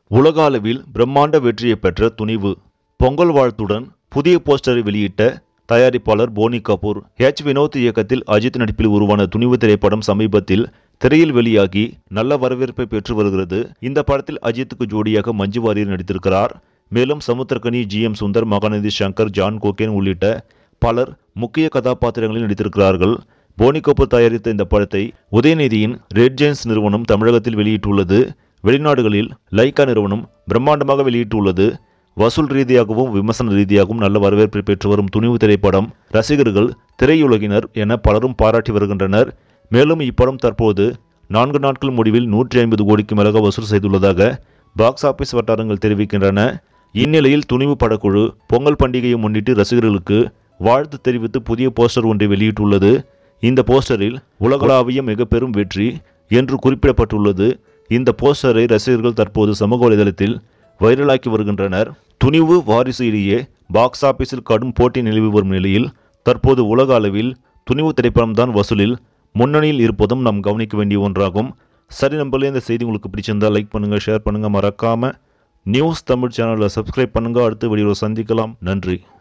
உலக அளவில் பிரம்மாண்ட வெற்றியை பெற்ற துணிவு பொங்கல் வாழ்த்துடன் புதிய போஸ்டரை வெளியிட்ட தயாரிப்பாளர் போனி கபூர் ஹெச் வினோத் இயக்கத்தில் அஜித் நடிப்பில் உருவான துணிவு திரைப்படம் சமீபத்தில் திரையில் வெளியாகி நல்ல வரவேற்பை பெற்று வருகிறது இந்த படத்தில் அஜித்துக்கு ஜோடியாக மஞ்சு வாரியர் நடித்திருக்கிறார் மேலும் Samuthirakani G M Sundar Mahanadhi Shankar John Kokken உள்ளிட்ட பலர் முக்கிய கதாபாத்திரங்களில் நடித்திருக்கிறார்கள் போனி கபூர் தயாரித்த இந்த படத்தை உதயநிதியின் ரெட் ஜெயின்ஸ் நிறுவனம் தமிழகத்தில் வெளியிட்டுள்ளது வெளிநாடுகளில் லைக்கா நிறுவனம் பிரம்மாண்டமாக வெளியிட்டுள்ளது வசூல் ரீதியாகவும் விமர்சன ரீதியாகவும் நல்ல வரவேற்பை பெற்று வரும் துணிவு திரைப்படம் ரசிகர்கள் திரையுலகினர் என பலரும் பாராட்டி வருகின்றனர் மேலும் இப்படம் தற்போது நான்கு நாட்கள் முடிவில் நூற்றி ஐம்பது கோடிக்கு மேலாக வசூல் செய்துள்ளதாக பாக்ஸ் ஆபீஸ் வட்டாரங்கள் தெரிவிக்கின்றன இந்நிலையில் துணிவு படக்குழு பொங்கல் பண்டிகையை முன்னிட்டு ரசிகர்களுக்கு வாழ்த்து தெரிவித்து புதிய போஸ்டர் ஒன்றை வெளியிட்டுள்ளது இந்த போஸ்டரில் உலகளாவிய மிக பெரும் வெற்றி என்று குறிப்பிடப்பட்டுள்ளது இந்த போஸ்டரை ரசிகர்கள் தற்போது சமூக வலைதளத்தில் வைரலாக்கி வருகின்றனர் துணிவு வாரிசு இடையே பாக்ஸ் ஆபீஸில் கடும் போட்டி நிலவி வரும் நிலையில் தற்போது உலக அளவில் துணிவு திரைப்படம் தான் வசூலில் முன்னணியில் இருப்பதும் நாம் கவனிக்க வேண்டிய ஒன்றாகும் சரி நம்பளே இந்த செய்தி உங்களுக்கு பிடிச்சிருந்தா லைக் பண்ணுங்கள் ஷேர் பண்ணுங்கள் மறக்காமல் நியூஸ் தமிழ் சேனலை சப்ஸ்கிரைப் பண்ணுங்கள் அடுத்த வீடியோவில் சந்திக்கலாம் நன்றி